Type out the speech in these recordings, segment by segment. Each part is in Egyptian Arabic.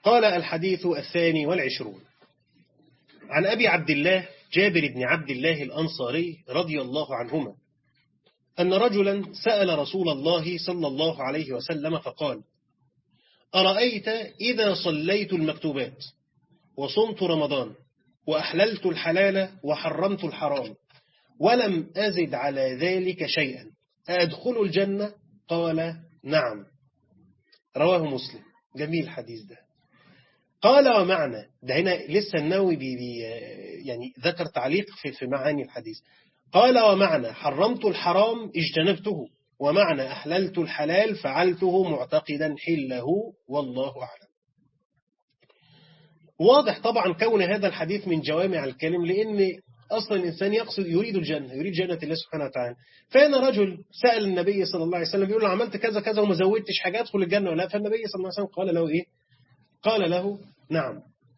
قال الحديث الثاني والعشرون عن أبي عبد الله جابر بن عبد الله الأنصاري رضي الله عنهما أن رجلا سأل رسول الله صلى الله عليه وسلم فقال أرأيت إذا صليت المكتوبات وصمت رمضان وأحللت الحلال وحرمت الحرام ولم أزد على ذلك شيئا أدخل الجنة قال نعم رواه مسلم جميل الحديث ده قال ومعنى ده هنا لسه النووي بي بي يعني ذكر تعليق في, في معاني الحديث قال ومعنى حرمت الحرام اجتنبته ومعنى أحللت الحلال فعلته معتقدا حله والله أعلم واضح طبعا كون هذا الحديث من جوامع الكلم لأن أصلا الإنسان يقصد يريد الجنة يريد جنة الله سبحانه وتعالى فأنا رجل سأل النبي صلى الله عليه وسلم بيقول له عملت كذا كذا وما زودتش حاجة أدخل الجنة ولا فالنبي صلى الله عليه وسلم قال له إيه قال له نعم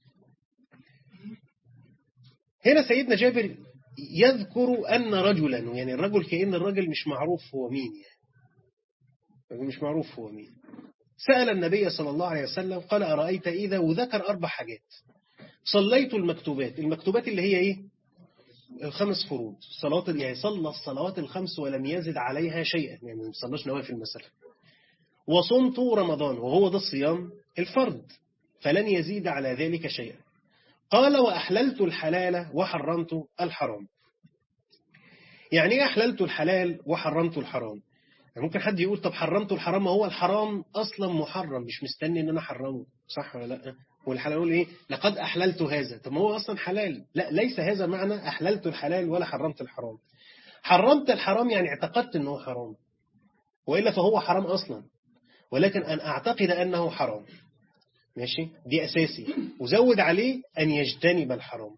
هنا سيدنا جابر يذكر أن رجلا يعني الرجل كأن الرجل مش معروف هو مين يعني مش معروف هو مين سأل النبي صلى الله عليه وسلم قال أرأيت إذا وذكر أربع حاجات صليت المكتوبات المكتوبات اللي هي إيه الخمس فروض صلاة يعني صلى الصلوات الخمس ولم يزد عليها شيئا يعني ما صلاش نوافل مثلا وصمت رمضان وهو ده الصيام الفرد فلن يزيد على ذلك شيئا قال وأحللت الحلال وحرمت الحرام يعني ايه أحللت الحلال وحرمت الحرام يعني ممكن حد يقول طب حرمت الحرام ما هو الحرام أصلا محرم مش مستني ان انا احرمه صح ولا لا والحلال يقول ايه لقد أحللت هذا طب ما هو أصلا حلال لا ليس هذا معنى أحللت الحلال ولا حرمت الحرام حرمت الحرام يعني اعتقدت أنه حرام وإلا فهو حرام أصلا ولكن أن أعتقد أنه حرام ماشي دي أساسي وزود عليه أن يجتنب الحرام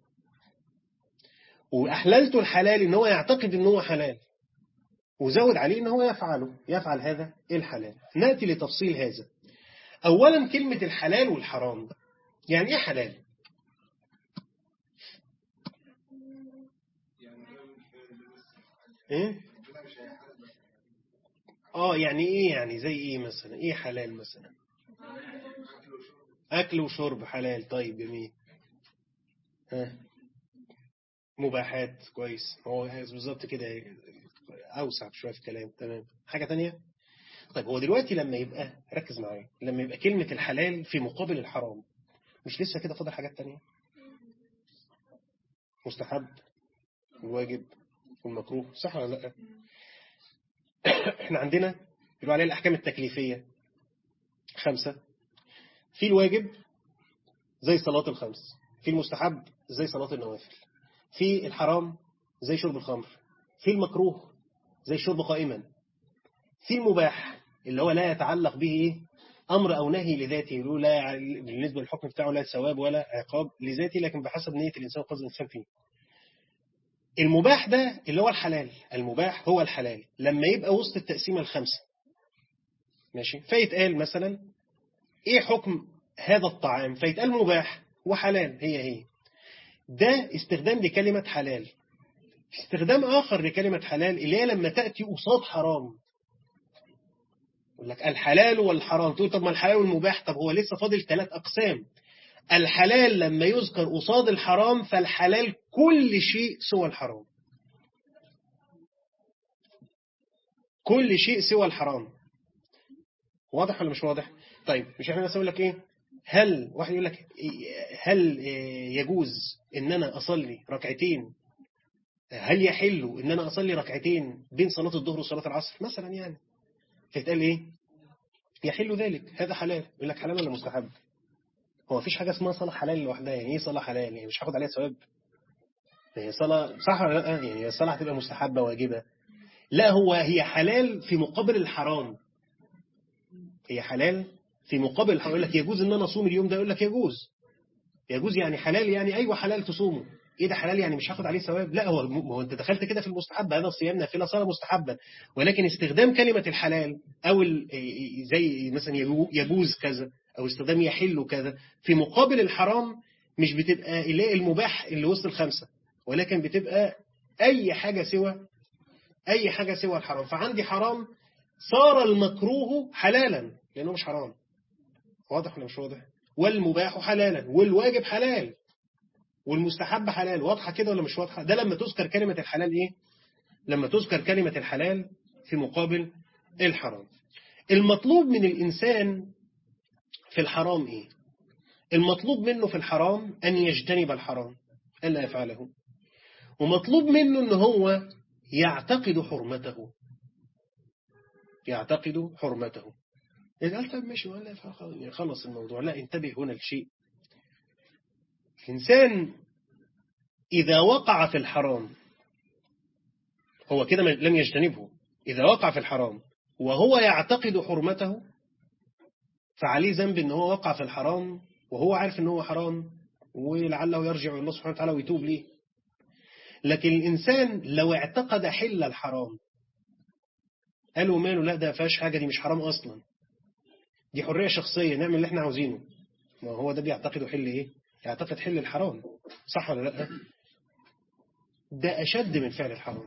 وأحللت الحلال إن هو يعتقد إن هو حلال وزود عليه إن هو يفعله يفعل هذا الحلال نأتي لتفصيل هذا أولا كلمة الحلال والحرام يعني إيه حلال إيه؟ آه يعني إيه يعني زي إيه مثلا إيه حلال مثلا أكل وشرب حلال طيب جميل ها مباحات كويس هو بالظبط كده أوسع شوية في الكلام تمام حاجة تانية طيب هو دلوقتي لما يبقى ركز معايا لما يبقى كلمة الحلال في مقابل الحرام مش لسه كده فاضل حاجات تانية مستحب الواجب والمكروه صح ولا لا احنا عندنا يقولوا عليها الأحكام التكليفية خمسة في الواجب زي صلاة الخمس في المستحب زي صلاة النوافل في الحرام زي شرب الخمر في المكروه زي شرب قائما في المباح اللي هو لا يتعلق به أمر أو نهي لذاته لا بالنسبة للحكم بتاعه لا ثواب ولا عقاب لذاته لكن بحسب نية الإنسان وقصد الإنسان فيه المباح ده اللي هو الحلال المباح هو الحلال لما يبقى وسط التقسيمة الخمسة ماشي فيتقال مثلا ايه حكم هذا الطعام فيتقال مباح وحلال هي هي ده استخدام لكلمة حلال استخدام آخر لكلمة حلال اللي هي لما تأتي قصاد حرام يقول لك الحلال والحرام تقول طب ما الحلال والمباح طب هو لسه فاضل ثلاث أقسام الحلال لما يذكر قصاد الحرام فالحلال كل شيء سوى الحرام كل شيء سوى الحرام واضح ولا مش واضح طيب مش احنا بس اقول لك ايه هل واحد يقول لك هل يجوز ان انا اصلي ركعتين هل يحل ان انا اصلي ركعتين بين صلاة الظهر وصلاة العصر مثلا يعني فيتقال ايه يحل ذلك هذا حلال يقول لك حلال ولا مستحب هو مفيش حاجة اسمها صلاة حلال لوحدها يعني ايه صلاة حلال يعني مش هاخد عليها ثواب يعني صلاة صح ولا لا يعني الصلاة هتبقى مستحبة واجبة لا هو هي حلال في مقابل الحرام هي حلال في مقابل الحرام يقول لك يجوز ان انا اصوم اليوم ده يقول لك يجوز يجوز يعني حلال يعني ايوه حلال تصومه ايه ده حلال يعني مش هاخد عليه ثواب لا هو هو انت دخلت كده في المستحب هذا الصيام نافله صلاه مستحبا ولكن استخدام كلمه الحلال او زي مثلا يجوز كذا او استخدام يحل كذا في مقابل الحرام مش بتبقى اللي المباح اللي وسط الخمسه ولكن بتبقى اي حاجه سوى اي حاجه سوى الحرام فعندي حرام صار المكروه حلالا لانه مش حرام واضح ولا مش واضح والمباح حلالا والواجب حلال والمستحب حلال واضحة كده ولا مش واضحة ده لما تذكر كلمة الحلال إيه لما تذكر كلمة الحلال في مقابل الحرام المطلوب من الإنسان في الحرام إيه المطلوب منه في الحرام أن يجتنب الحرام ألا يفعله ومطلوب منه أن هو يعتقد حرمته يعتقد حرمته إذا قال طيب ماشي ولا خلص الموضوع لا انتبه هنا لشيء الإنسان إذا وقع في الحرام هو كده لم يجتنبه إذا وقع في الحرام وهو يعتقد حرمته فعليه ذنب ان هو وقع في الحرام وهو عارف ان هو حرام ولعله يرجع إلى الله سبحانه وتعالى ويتوب ليه لكن الإنسان لو اعتقد حل الحرام قالوا ماله لا ده فيهاش حاجة دي مش حرام أصلا دي حرية شخصية نعمل اللي احنا عاوزينه ما هو ده بيعتقد حل ايه يعتقد حل الحرام صح ولا لا ده أشد من فعل الحرام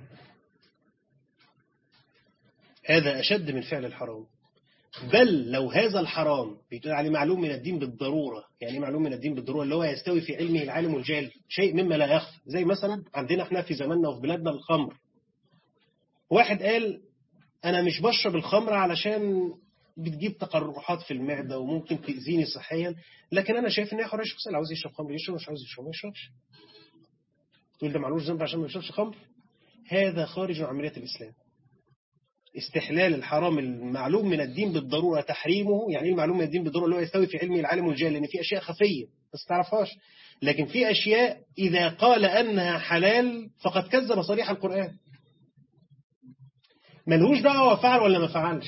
هذا أشد من فعل الحرام بل لو هذا الحرام بيتقال عليه معلوم من الدين بالضرورة يعني معلوم من الدين بالضرورة اللي هو يستوي في علمه العالم والجاهل شيء مما لا يخفى زي مثلا عندنا احنا في زماننا وفي بلادنا الخمر واحد قال أنا مش بشرب الخمر علشان بتجيب تقرحات في المعدة وممكن تأذيني صحيا لكن أنا شايف إن هي حرية شخصية اللي عاوز يشرب خمر يشرب مش عاوز يشرب ما يشربش تقول ده معلوش ذنب عشان ما يشربش خمر هذا خارج عن عملية الإسلام استحلال الحرام المعلوم من الدين بالضرورة تحريمه يعني ايه المعلوم من الدين بالضرورة اللي هو يستوي في علم العالم والجاهل لأن في أشياء خفية بس تعرفهاش لكن في أشياء إذا قال أنها حلال فقد كذب صريح القرآن ملهوش دعوة فعل ولا ما فعلش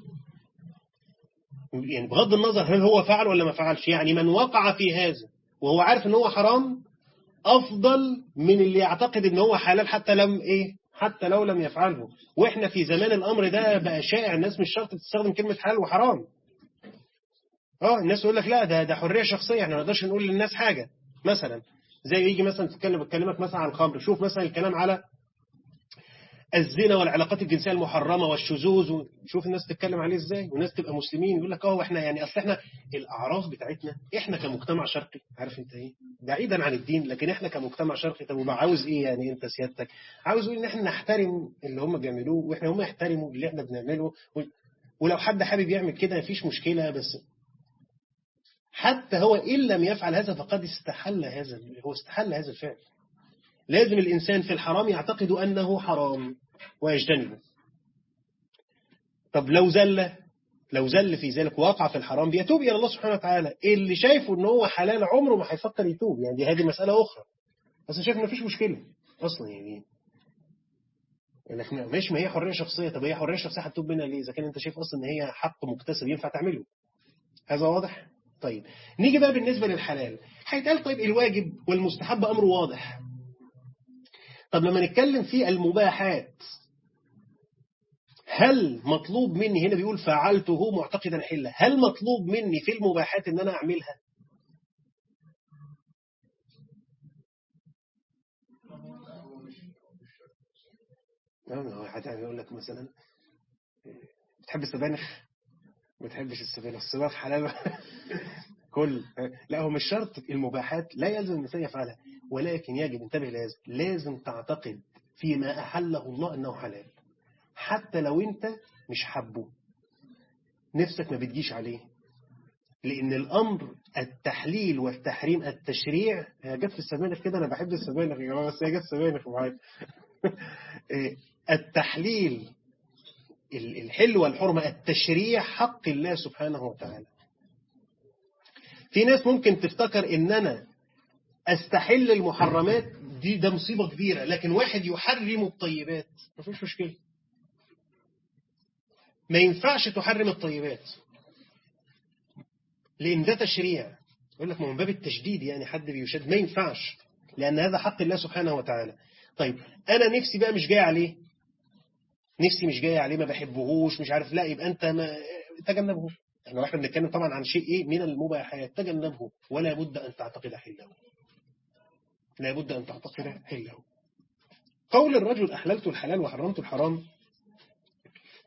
يعني بغض النظر هل هو فعل ولا ما فعلش يعني من وقع في هذا وهو عارف ان هو حرام أفضل من اللي يعتقد ان هو حلال حتى لم إيه حتى لو لم يفعله وإحنا في زمان الأمر ده بقى شائع الناس مش شرط تستخدم كلمة حلال وحرام اه الناس يقول لك لا ده ده حرية شخصية احنا ما نقدرش نقول للناس حاجة مثلا زي يجي مثلا تتكلم بكلمك مثلا عن الخمر شوف مثلا الكلام على الزنا والعلاقات الجنسية المحرمة والشذوذ شوف الناس تتكلم عليه ازاي والناس تبقى مسلمين يقول لك اه احنا يعني اصل احنا الاعراف بتاعتنا احنا كمجتمع شرقي عارف انت ايه بعيدا عن الدين لكن احنا كمجتمع شرقي طب وبقى عاوز ايه يعني انت سيادتك عاوز يقول ان احنا نحترم اللي هم بيعملوه واحنا هم يحترموا اللي احنا بنعمله ولو حد حابب يعمل كده مفيش مشكلة بس حتى هو إن لم يفعل هذا فقد استحل هذا هو استحل هذا الفعل لازم الإنسان في الحرام يعتقد أنه حرام ويجتنبه طب لو زل لو زل في ذلك وقع في الحرام بيتوب إلى الله سبحانه وتعالى اللي شايفه أنه هو حلال عمره ما هيفكر يتوب يعني دي هذه مسألة أخرى بس شايف ما فيش مشكلة أصلا يعني يعني ماشي ما هي حرية شخصية طب هي حرية شخصية هتتوب منها ليه إذا كان أنت شايف أصلا أن هي حق مكتسب ينفع تعمله هذا واضح طيب نيجي بقى بالنسبة للحلال هيتقال طيب الواجب والمستحب أمر واضح طب لما نتكلم في المباحات هل مطلوب مني هنا بيقول فعلته معتقدا حلة هل مطلوب مني في المباحات ان انا اعملها نعم يقول لك مثلا بتحب السبانخ ما بتحبش السبانخ السبانخ حلال كل لا هو مش شرط المباحات لا يلزم الإنسان يفعلها ولكن يجب انتبه لازم لازم تعتقد فيما أحله الله أنه حلال حتى لو أنت مش حبه نفسك ما بتجيش عليه لأن الأمر التحليل والتحريم التشريع هي جت في السبانخ كده أنا بحب السبانخ يا جماعة بس هي جت السبانخ معايا التحليل الحل والحرمة التشريع حق الله سبحانه وتعالى في ناس ممكن تفتكر ان انا استحل المحرمات دي ده مصيبة كبيرة لكن واحد يحرم الطيبات ما فيش مشكلة ما ينفعش تحرم الطيبات لان ده تشريع يقول لك من باب التشديد يعني حد بيشد ما ينفعش لان هذا حق الله سبحانه وتعالى طيب انا نفسي بقى مش جاي عليه نفسي مش جاي عليه ما بحبهوش مش عارف لا يبقى انت ما تجنبه احنا احنا بنتكلم طبعا عن شيء ايه من المباحات تجنبه ولا بد ان تعتقد حله لا بد ان تعتقد حله قول الرجل احللت الحلال وحرمت الحرام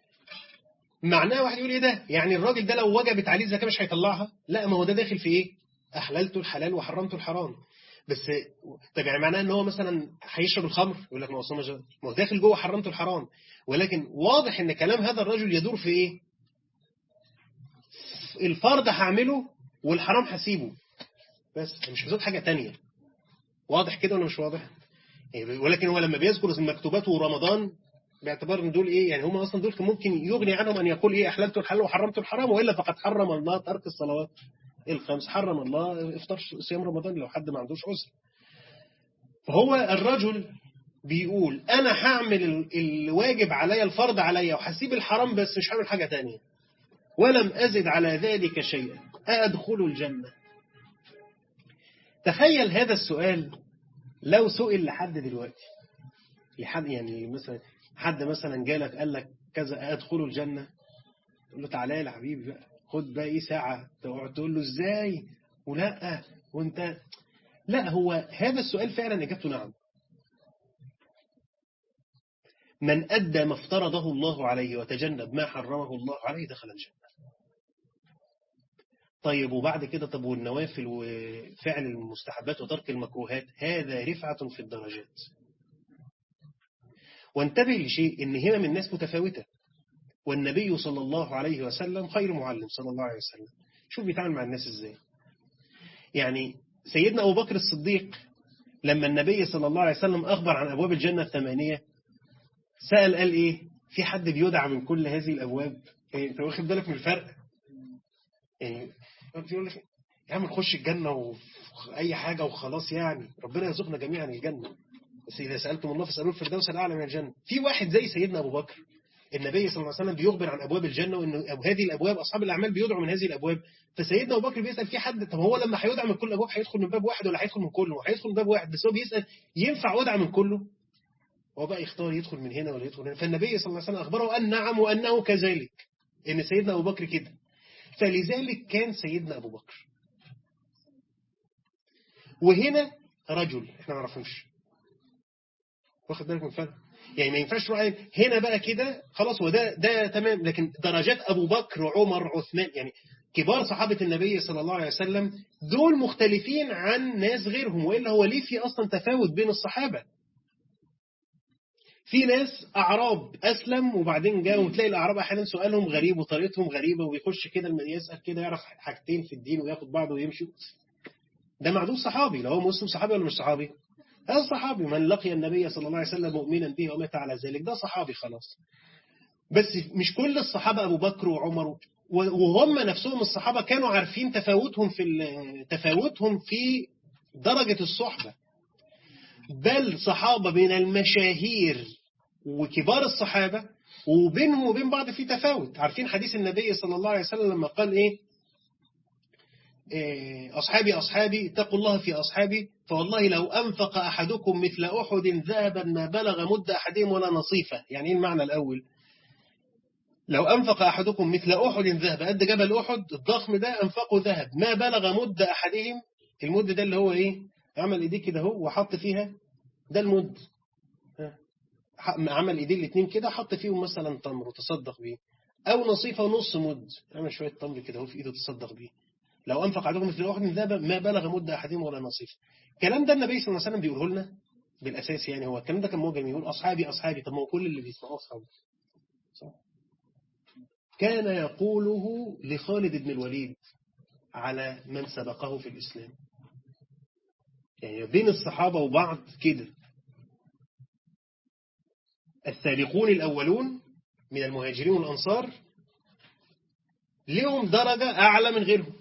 معناه واحد يقول ايه ده يعني الراجل ده لو وجبت عليه الزكاه مش هيطلعها لا ما هو ده داخل في ايه أحللت الحلال وحرمت الحرام بس طب يعني معناه ان هو مثلا هيشرب الخمر يقول لك ما هو ما هو داخل جوه حرمت الحرام ولكن واضح ان كلام هذا الرجل يدور في ايه الفرض هعمله والحرام هسيبه بس مش بزود حاجة تانية واضح كده ولا مش واضح ولكن هو لما بيذكر المكتوبات ورمضان باعتبار ان دول ايه يعني هم اصلا دول ممكن يغني عنهم ان يقول ايه احللت الحلال وحرمت الحرام والا فقد حرم الله ترك الصلوات الخمس حرم الله افطار صيام رمضان لو حد ما عندوش عذر فهو الرجل بيقول انا هعمل الواجب عليا الفرض عليا وهسيب الحرام بس مش هعمل حاجه تانية ولم ازد على ذلك شيئا ادخل الجنه تخيل هذا السؤال لو سئل لحد دلوقتي لحد يعني مثلا حد مثلا جالك قال لك كذا ادخل الجنه تقول له تعالى يا حبيبي بقى خد بقى ايه ساعه تقعد تقول له ازاي ولا وانت لا هو هذا السؤال فعلا اجابته نعم من أدى ما افترضه الله عليه وتجنب ما حرمه الله عليه دخل الجنة طيب وبعد كده طب والنوافل وفعل المستحبات وترك المكروهات هذا رفعة في الدرجات وانتبه لشيء ان همم الناس متفاوتة والنبي صلى الله عليه وسلم خير معلم صلى الله عليه وسلم شوف بيتعامل مع الناس ازاي يعني سيدنا أبو بكر الصديق لما النبي صلى الله عليه وسلم أخبر عن أبواب الجنة الثمانية سأل قال إيه في حد بيدعى من كل هذه الأبواب يعني أنت واخد بالك من الفرق يعني يقول لك يا عم نخش الجنة وأي حاجة وخلاص يعني ربنا يرزقنا جميعا الجنة بس إذا سألتم الله فاسألوا الفردوس الأعلى من الجنة في واحد زي سيدنا أبو بكر النبي صلى الله عليه وسلم بيخبر عن أبواب الجنة وأن هذه الأبواب أصحاب الأعمال بيدعوا من هذه الأبواب فسيدنا أبو بكر بيسأل في حد طب هو لما هيدعى من كل الأبواب هيدخل من باب واحد ولا هيدخل من كله هيدخل من باب واحد بس هو بيسأل ينفع أدعى من كله هو بقى يختار يدخل من هنا ولا يدخل هنا فالنبي صلى الله عليه وسلم أخبره أن نعم وأنه كذلك إن سيدنا أبو بكر كده فلذلك كان سيدنا أبو بكر وهنا رجل احنا ما نعرفوش واخد بالك من الفرق يعني ما ينفعش رأي هنا بقى كده خلاص هو ده ده تمام لكن درجات أبو بكر عمر عثمان يعني كبار صحابة النبي صلى الله عليه وسلم دول مختلفين عن ناس غيرهم وإلا هو ليه في أصلا تفاوت بين الصحابة في ناس أعراب أسلم وبعدين جاءوا وتلاقي الأعراب أحيانا سؤالهم غريب وطريقتهم غريبة ويخش كده يسأل كده يعرف حاجتين في الدين وياخد بعضه ويمشي ده معدود صحابي لو هو مسلم صحابي ولا مش صحابي هذا صحابي من لقي النبي صلى الله عليه وسلم مؤمنا به ومات على ذلك ده صحابي خلاص بس مش كل الصحابة أبو بكر وعمر وهم نفسهم الصحابة كانوا عارفين تفاوتهم في تفاوتهم في درجة الصحبة بل صحابة من المشاهير وكبار الصحابة وبينهم وبين بعض في تفاوت عارفين حديث النبي صلى الله عليه وسلم لما قال إيه أصحابي أصحابي اتقوا الله في أصحابي فوالله لو أنفق أحدكم مثل أحد ذهبا ما بلغ مد أحدهم ولا نصيفة يعني إيه المعنى الأول لو أنفق أحدكم مثل أحد ذهب قد جبل أحد الضخم ده أنفقه ذهب ما بلغ مد أحدهم المد ده اللي هو إيه عمل إيديه كده هو وحط فيها ده المد عمل إيديه الاثنين كده حط فيهم مثلا تمر وتصدق بيه أو نصيفة ونص مد عمل شوية تمر كده هو في إيده تصدق بيه لو أنفق أحدكم مثل أحد ذهب ما بلغ مد أحدهم ولا نصيف الكلام ده النبي صلى الله عليه وسلم بيقوله لنا بالأساس يعني هو الكلام ده كان موجه يقول أصحابي أصحابي طب ما هو كل اللي بيسمعوه أصحابي صح كان يقوله لخالد بن الوليد على من سبقه في الإسلام يعني بين الصحابة وبعض كده السابقون الأولون من المهاجرين والأنصار لهم درجة أعلى من غيرهم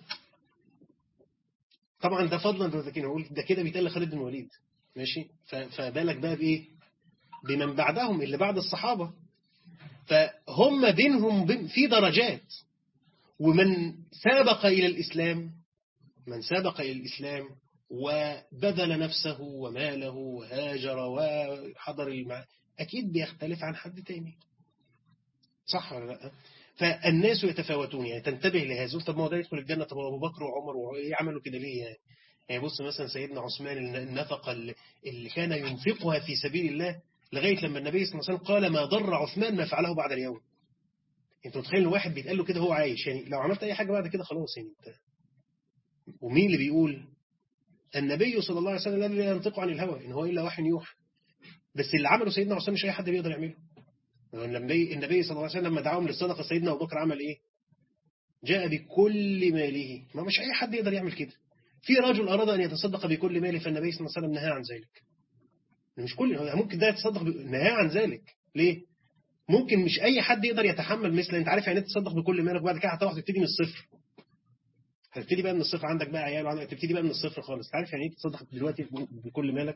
طبعا ده فضلا ده نقول ده كده بيتقال لخالد بن الوليد ماشي فبالك بقى بإيه بمن بعدهم اللي بعد الصحابة فهم بينهم في درجات ومن سابق إلى الإسلام من سابق إلى الإسلام وبذل نفسه وماله وهاجر وحضر المع... أكيد بيختلف عن حد تاني صح ولا لا فالناس يتفاوتون يعني تنتبه لهذا طب ما هو ده يدخل الجنة طب أبو بكر وعمر وإيه عملوا كده ليه يعني يعني بص مثلا سيدنا عثمان النفقة اللي كان ينفقها في سبيل الله لغاية لما النبي صلى الله عليه وسلم قال ما ضر عثمان ما فعله بعد اليوم انت متخيل واحد بيتقال له كده هو عايش يعني لو عملت اي حاجة بعد كده خلاص يعني انت ومين اللي بيقول النبي صلى الله عليه وسلم الذي لا ينطق عن الهوى إن هو إلا وحي يوحى بس اللي عمله سيدنا عثمان مش أي حد بيقدر يعمله النبي النبي صلى الله عليه وسلم لما دعاهم للصدقة سيدنا أبو بكر عمل إيه جاء بكل ماله ما مش أي حد يقدر يعمل كده في رجل أراد أن يتصدق بكل ماله فالنبي صلى الله عليه وسلم نهى عن ذلك مش كل ممكن ده يتصدق ب... نهى عن ذلك ليه ممكن مش أي حد يقدر يتحمل مثل أنت عارف يعني تصدق بكل مالك وبعد كده هتروح تبتدي من الصفر هتبتدي بقى من الصفر عندك بقى عيال وعندك تبتدي بقى من الصفر خالص عارف يعني ايه تصدق دلوقتي بكل مالك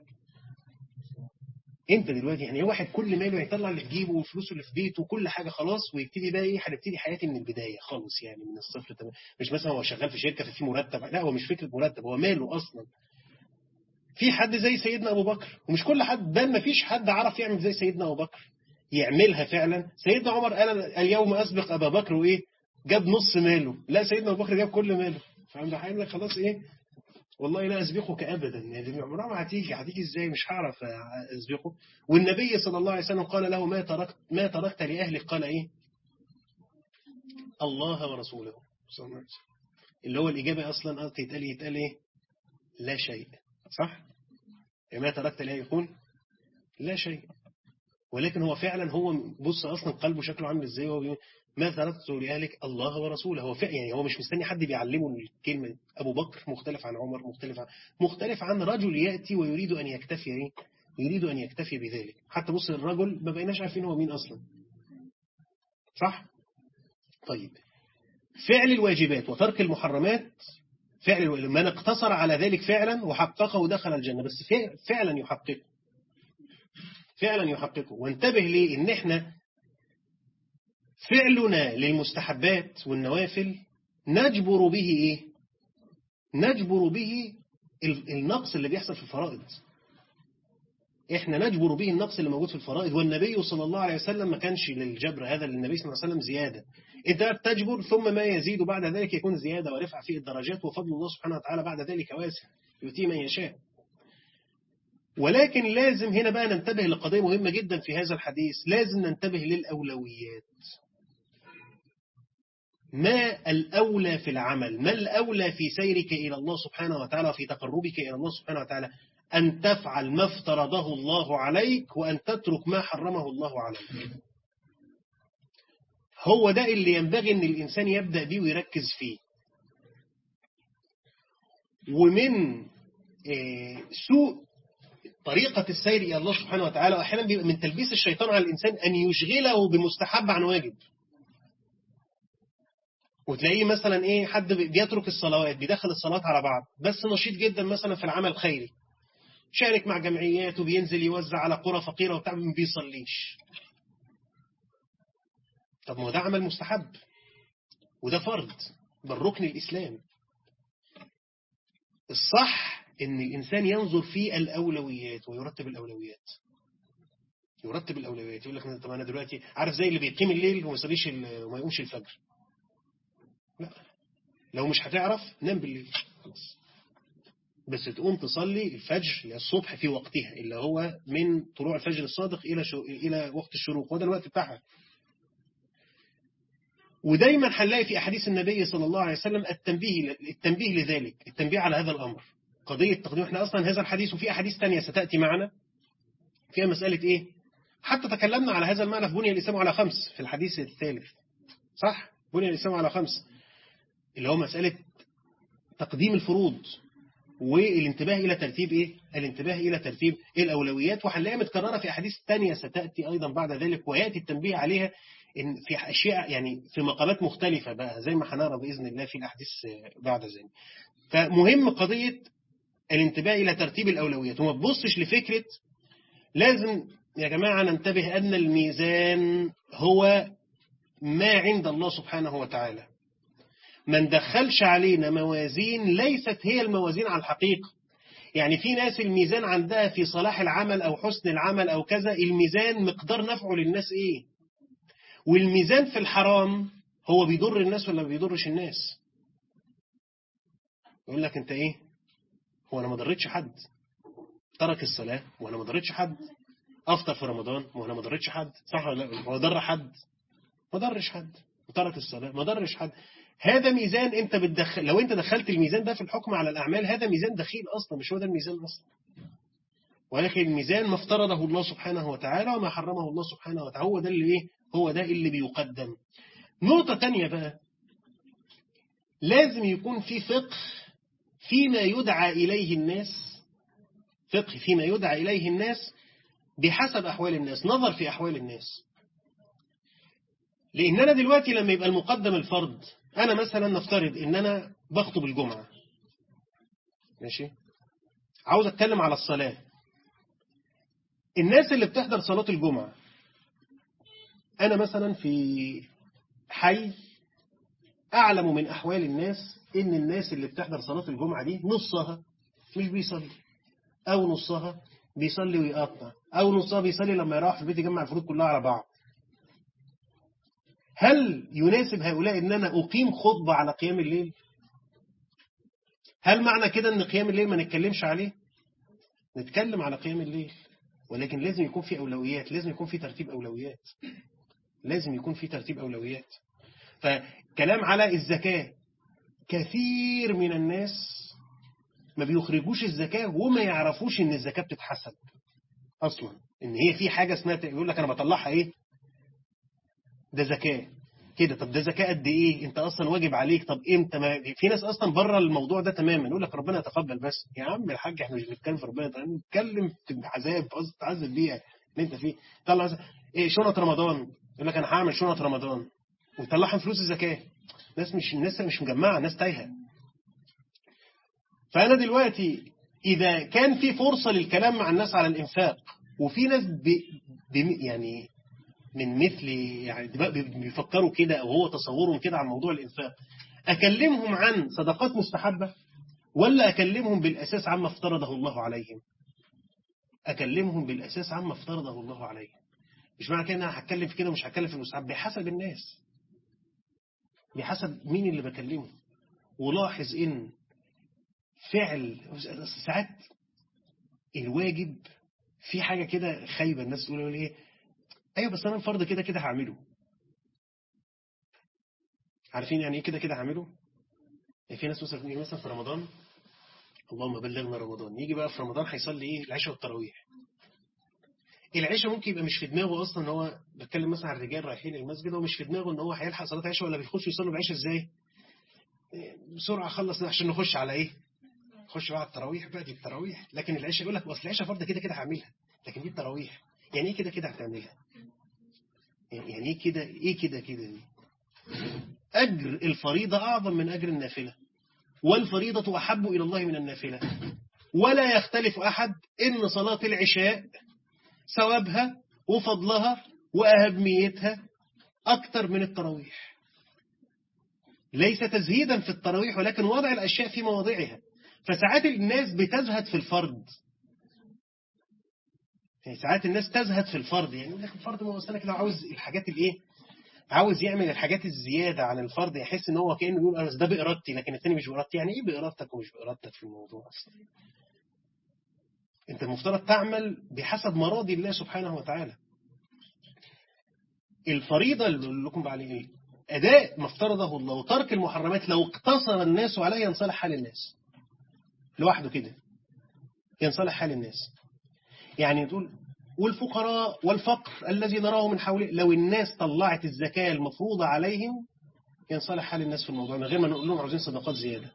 انت دلوقتي يعني واحد كل ماله يطلع اللي في جيبه وفلوسه اللي في بيته وكل حاجه خلاص ويبتدي بقى ايه هنبتدي حياتي من البدايه خالص يعني من الصفر تمام مش مثلا هو شغال في شركه ففي مرتب لا هو مش فكره مرتب هو ماله اصلا في حد زي سيدنا ابو بكر ومش كل حد بل ما فيش حد عرف يعمل زي سيدنا ابو بكر يعملها فعلا سيدنا عمر قال اليوم اسبق ابا بكر وايه جاب نص ماله لا سيدنا ابو بكر جاب كل ماله فعنده حاجه خلاص ايه والله لا أسبقك أبدا يعني عمرها ما هتيجي هتيجي إزاي مش هعرف أسبقه والنبي صلى الله عليه وسلم قال له ما تركت ما تركت لأهلك قال إيه الله ورسوله صلى الله عليه وسلم اللي هو الإجابة أصلا يتقال يتقال إيه لا شيء صح ما تركت لأهلك يكون لا شيء ولكن هو فعلا هو بص أصلا قلبه شكله عامل إزاي هو ما تركت لأهلك الله ورسوله هو فعلا يعني هو مش مستني حد بيعلمه الكلمة أبو بكر مختلف عن عمر مختلف عن مختلف عن رجل يأتي ويريد أن يكتفي إيه؟ يريد أن يكتفي بذلك حتى بص الرجل ما بقيناش عارفين هو مين أصلا صح طيب فعل الواجبات وترك المحرمات فعل من اقتصر على ذلك فعلا وحققه ودخل الجنة بس فعلا يحققه فعلا يحققه وانتبه ليه ان احنا فعلنا للمستحبات والنوافل نجبر به إيه؟ نجبر به النقص اللي بيحصل في الفرائض إحنا نجبر به النقص اللي موجود في الفرائض والنبي صلى الله عليه وسلم ما كانش للجبر هذا للنبي صلى الله عليه وسلم زيادة أنت بتجبر ثم ما يزيد بعد ذلك يكون زيادة ورفع في الدرجات وفضل الله سبحانه وتعالى بعد ذلك واسع يؤتي من يشاء ولكن لازم هنا بقى ننتبه لقضية مهمة جدا في هذا الحديث لازم ننتبه للأولويات ما الأولى في العمل ما الأولى في سيرك إلى الله سبحانه وتعالى وفي تقربك إلى الله سبحانه وتعالى أن تفعل ما افترضه الله عليك وأن تترك ما حرمه الله عليك هو ده اللي ينبغي أن الإنسان يبدأ بيه ويركز فيه ومن سوء طريقة السير إلى الله سبحانه وتعالى وأحيانا بيبقى من تلبيس الشيطان على الإنسان أن يشغله بمستحب عن واجب وتلاقيه مثلا ايه حد بيترك الصلوات بيدخل الصلوات على بعض بس نشيط جدا مثلا في العمل الخيري شارك مع جمعيات وبينزل يوزع على قرى فقيرة وبتاع ما بيصليش طب ما هو ده عمل مستحب وده فرض بل ركن الإسلام الصح ان الإنسان ينظر في الأولويات ويرتب الأولويات يرتب الأولويات يقول لك طب أنا دلوقتي عارف زي اللي بيقيم الليل وما يصليش وما يقومش الفجر لا لو مش هتعرف نام بالليل خلاص بس تقوم تصلي الفجر الصبح في وقتها اللي هو من طلوع الفجر الصادق إلى شو... إلى وقت الشروق وده الوقت بتاعها ودايما هنلاقي في أحاديث النبي صلى الله عليه وسلم التنبيه التنبيه لذلك التنبيه على هذا الأمر قضية تقديم احنا أصلا هذا الحديث وفي أحاديث تانية ستأتي معنا فيها مسألة إيه حتى تكلمنا على هذا المعنى في بني الإسلام على خمس في الحديث الثالث صح بني الإسلام على خمس اللي هو مسألة تقديم الفروض والانتباه إلى ترتيب إيه؟ الانتباه إلى ترتيب الأولويات وهنلاقيها متكررة في أحاديث تانية ستأتي أيضا بعد ذلك ويأتي التنبيه عليها إن في أشياء يعني في مقامات مختلفة بقى زي ما هنرى بإذن الله في الأحاديث بعد ذلك فمهم قضية الانتباه إلى ترتيب الأولويات وما تبصش لفكرة لازم يا جماعة ننتبه أن الميزان هو ما عند الله سبحانه وتعالى ما ندخلش علينا موازين ليست هي الموازين على الحقيقة يعني في ناس الميزان عندها في صلاح العمل أو حسن العمل أو كذا الميزان مقدار نفعه للناس إيه والميزان في الحرام هو بيضر الناس ولا ما بيضرش الناس يقول لك انت ايه هو انا ما ضرتش حد ترك الصلاة وانا ما ضرتش حد افطر في رمضان وانا ما ضرتش حد صح ولا لا هو ضر حد ما ضرش حد وترك الصلاة ما ضرش حد هذا ميزان انت بتدخل لو انت دخلت الميزان ده في الحكم على الأعمال هذا ميزان دخيل أصلا مش هو ده الميزان أصلا ولكن الميزان ما افترضه الله سبحانه وتعالى وما حرمه الله سبحانه وتعالى هو ده اللي ايه هو ده اللي بيقدم نقطة تانية بقى لازم يكون في فقه فيما يدعى إليه الناس فقه فيما يدعى إليه الناس بحسب أحوال الناس نظر في أحوال الناس لأن أنا دلوقتي لما يبقى المقدم الفرض أنا مثلا نفترض إن أنا بخطب الجمعة ماشي عاوز أتكلم على الصلاة الناس اللي بتحضر صلاة الجمعة أنا مثلا في حي أعلم من أحوال الناس إن الناس اللي بتحضر صلاة الجمعة دي نصها مش بيصلي أو نصها بيصلي ويقطع أو نصها بيصلي لما يروح في البيت يجمع الفروض كلها على بعض هل يناسب هؤلاء إن أنا أقيم خطبة على قيام الليل هل معنى كده أن قيام الليل ما نتكلمش عليه نتكلم على قيام الليل ولكن لازم يكون في أولويات لازم يكون في ترتيب أولويات لازم يكون في ترتيب أولويات فكلام على الزكاة كثير من الناس ما بيخرجوش الزكاة وما يعرفوش ان الزكاة بتتحسب اصلا ان هي في حاجة اسمها يقول لك انا بطلعها ايه ده زكاة كده طب ده زكاة قد ايه انت اصلا واجب عليك طب امتى ما في ناس اصلا بره الموضوع ده تماما يقول لك ربنا يتقبل بس يا عم الحاج احنا مش بنتكلم في ربنا بنتكلم في عذاب تعذب بيها اللي انت فيه طلع ايه شنط رمضان يقول لك انا هعمل شنط رمضان ويطلعها فلوس الزكاة ناس مش الناس مش مجمعة ناس تايهة فأنا دلوقتي إذا كان في فرصة للكلام مع الناس على الإنفاق وفي ناس بي بي يعني من مثل يعني بيفكروا كده أو هو تصورهم كده عن موضوع الإنفاق أكلمهم عن صدقات مستحبة ولا أكلمهم بالأساس عما افترضه الله عليهم أكلمهم بالأساس عما افترضه الله عليهم مش معنى كده أنا هتكلم في كده ومش هتكلم في المستحب بحسب الناس بحسب مين اللي بكلمه ولاحظ ان فعل ساعات الواجب في حاجة كده خايبة الناس تقول ايه ايوه بس انا الفرض كده كده هعمله عارفين يعني ايه كده كده هعمله يعني في ناس مثلا مثلا في رمضان اللهم بلغنا رمضان يجي بقى في رمضان هيصلي ايه العشاء والتراويح العشاء ممكن يبقى مش في دماغه اصلا ان هو بتكلم مثلا عن الرجال رايحين المسجد هو مش في دماغه ان هو هيلحق صلاه عشاء ولا بيخشوا يصلوا العشاء ازاي بسرعه خلص عشان نخش على ايه نخش بقى على التراويح بقى دي التراويح لكن العشاء يقول لك اصل العشاء فرض كده كده هعملها لكن دي التراويح يعني ايه كده كده هتعملها يعني ايه كده ايه كده كده دي اجر الفريضه اعظم من اجر النافله والفريضه احب الى الله من النافله ولا يختلف احد ان صلاه العشاء ثوابها وفضلها وأهميتها أكثر من التراويح ليس تزهيدا في التراويح ولكن وضع الأشياء في مواضعها فساعات الناس بتزهد في الفرض يعني ساعات الناس تزهد في الفرض يعني يقول لك الفرض ما هو أنا كده عاوز الحاجات الايه عاوز يعمل الحاجات الزيادة عن الفرض يحس ان هو كأنه يقول أنا ده بإرادتي لكن الثاني مش بإرادتي يعني ايه بإرادتك ومش بإرادتك في الموضوع أصلا انت المفترض تعمل بحسب مراضي الله سبحانه وتعالى الفريضة اللي لكم عليه ايه أداء ما افترضه الله وترك المحرمات لو اقتصر الناس عليه ينصلح حال الناس لوحده كده ينصلح حال الناس يعني تقول والفقراء والفقر الذي نراه من حوله لو الناس طلعت الزكاة المفروضة عليهم ينصلح حال الناس في الموضوع من غير ما نقول لهم عاوزين صدقات زيادة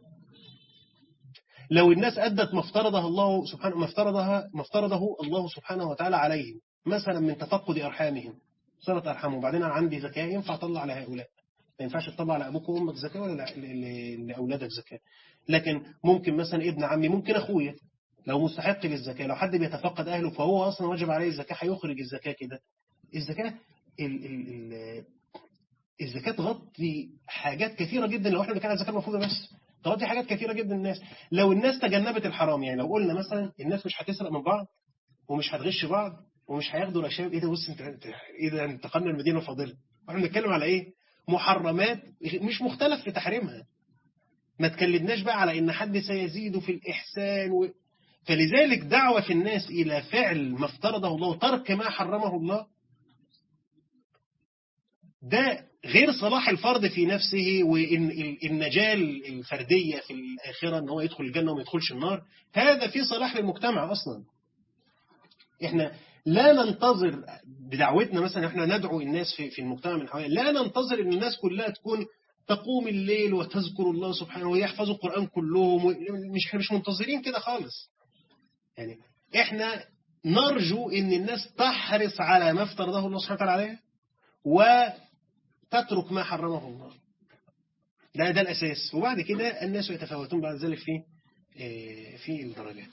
لو الناس أدت ما افترضها الله سبحانه ما افترضها ما افترضه الله سبحانه وتعالى عليهم مثلا من تفقد أرحامهم صلة أرحامهم وبعدين أنا عندي زكاة ينفع أطلع على هؤلاء ما ينفعش تطلع على أبوك وأمك زكاة ولا لأولادك زكاة لكن ممكن مثلا ابن عمي ممكن أخويا لو مستحق للزكاة لو حد بيتفقد أهله فهو أصلا واجب عليه الزكاة هيخرج الزكاة كده الزكاة ال ال ال الزكاة تغطي حاجات كثيرة جدا لو احنا بنتكلم عن الزكاة المفروضة بس تغطي حاجات كثيرة جدا الناس لو الناس تجنبت الحرام يعني لو قلنا مثلا الناس مش هتسرق من بعض ومش هتغش بعض ومش هياخدوا الاشياء ايه ده بص انت ايه ده انتقلنا المدينه الفاضله واحنا بنتكلم على ايه محرمات مش مختلف في تحريمها ما تكلمناش بقى على ان حد سيزيد في الاحسان و... فلذلك دعوة الناس إلى فعل ما افترضه الله وترك ما حرمه الله ده غير صلاح الفرد في نفسه والنجاة الفردية في الآخرة أن هو يدخل الجنة وما يدخلش النار هذا في صلاح للمجتمع أصلا إحنا لا ننتظر بدعوتنا مثلا إحنا ندعو الناس في, في المجتمع من حوالي لا ننتظر أن الناس كلها تكون تقوم الليل وتذكر الله سبحانه ويحفظوا القرآن كلهم مش احنا مش منتظرين كده خالص يعني احنا نرجو ان الناس تحرص على ما افترضه الله سبحانه وتعالى عليها وتترك ما حرمه الله ده ده الأساس وبعد كده الناس يتفاوتون بعد ذلك في في الدرجات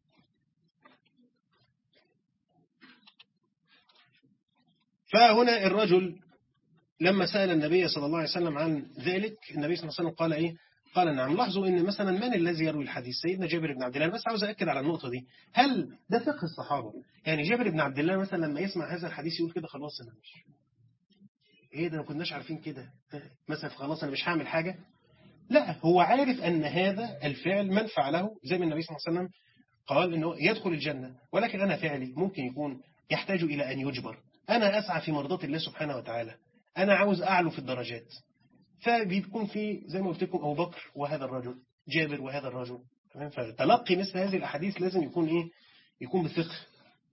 فهنا الرجل لما سأل النبي صلى الله عليه وسلم عن ذلك النبي صلى الله عليه وسلم قال إيه قال نعم لاحظوا ان مثلا من الذي يروي الحديث سيدنا جابر بن عبد الله بس عاوز أكد على النقطة دي هل ده فقه الصحابة يعني جابر بن عبد الله مثلا لما يسمع هذا الحديث يقول كده خلاص أنا مش ايه ده ما كناش عارفين كده مثلا خلاص أنا مش هعمل حاجة لا هو عارف أن هذا الفعل من فعله زي ما النبي صلى الله عليه وسلم قال أنه يدخل الجنة ولكن أنا فعلي ممكن يكون يحتاج إلى أن يجبر أنا أسعى في مرضات الله سبحانه وتعالى أنا عاوز أعلو في الدرجات فبيكون في زي ما قلت لكم أبو بكر وهذا الرجل جابر وهذا الرجل فتلقي مثل هذه الأحاديث لازم يكون إيه يكون بفقه